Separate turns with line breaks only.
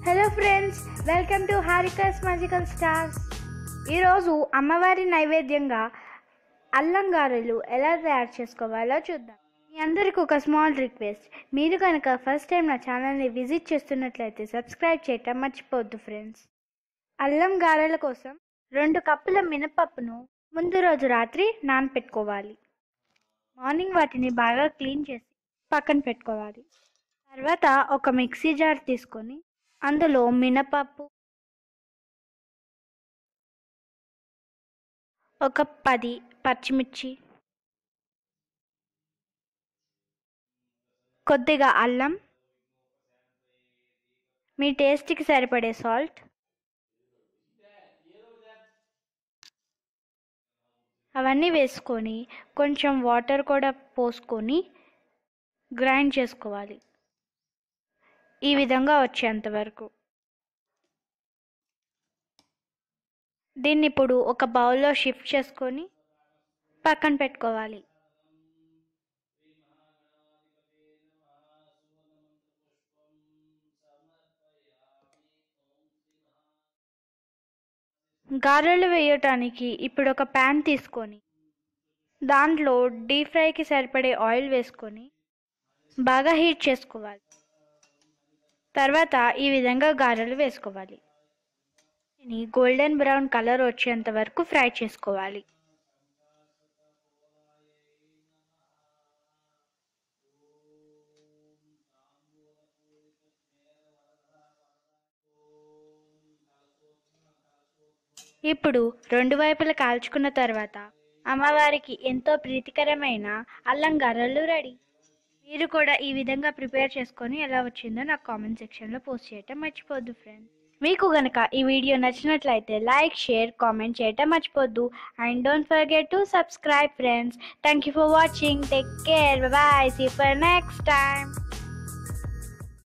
hello friends welcome to Harika's magical stars ఈరోజు అమ్మవారి నైవేద్యంగా అల్లం గారెలు ఎలా తయారు చేసుకోవాలో చూద్దాం మీ అందరికీ ఒక స్మాల్ రిక్వెస్ట్ మీరు కనుక ఫస్ట్ టైం నా ఛానల్ని విజిట్ చేస్తున్నట్లయితే సబ్స్క్రైబ్ చేయటం మర్చిపోవద్దు ఫ్రెండ్స్ అల్లం గారెల కోసం రెండు కప్పుల మినపప్పును ముందు రోజు రాత్రి నానపెట్టుకోవాలి మార్నింగ్ వాటిని బాగా క్లీన్ చేసి పక్కన పెట్టుకోవాలి తర్వాత ఒక మిక్సీ జార్ తీసుకొని అందులో మినపప్పు ఒక పది పచ్చిమిర్చి కొద్దిగా అల్లం మీ టేస్ట్కి సరిపడే సాల్ట్ అవన్నీ వేసుకొని కొంచెం వాటర్ కూడా పోసుకొని గ్రైండ్ చేసుకోవాలి ఈ విధంగా వచ్చేంత వరకు దీన్ని ఇప్పుడు ఒక బౌల్లో షిఫ్ట్ చేసుకొని పక్కన పెట్టుకోవాలి గారెలు వేయటానికి ఇప్పుడు ఒక ప్యాన్ తీసుకొని దాంట్లో డీప్ ఫ్రైకి సరిపడే ఆయిల్ వేసుకొని బాగా హీట్ చేసుకోవాలి తర్వాత ఈ విధంగా గారెలు వేసుకోవాలి దీన్ని గోల్డెన్ బ్రౌన్ కలర్ వచ్చేంత వరకు ఫ్రై చేసుకోవాలి ఇప్పుడు రెండు వైపులా కాల్చుకున్న తర్వాత అమ్మవారికి ఎంతో ప్రీతికరమైన అల్లం గారెలు రెడీ మీరు కూడా ఈ విధంగా ప్రిపేర్ చేసుకొని ఎలా వచ్చిందో నాకు కామెంట్ సెక్షన్లో పోస్ట్ చేయటం మర్చిపోద్దు ఫ్రెండ్స్ మీకు గనక ఈ వీడియో నచ్చినట్లయితే లైక్ షేర్ కామెంట్ చేయటం మర్చిపోద్దు and don't forget to subscribe friends thank you for watching take care bye see for next time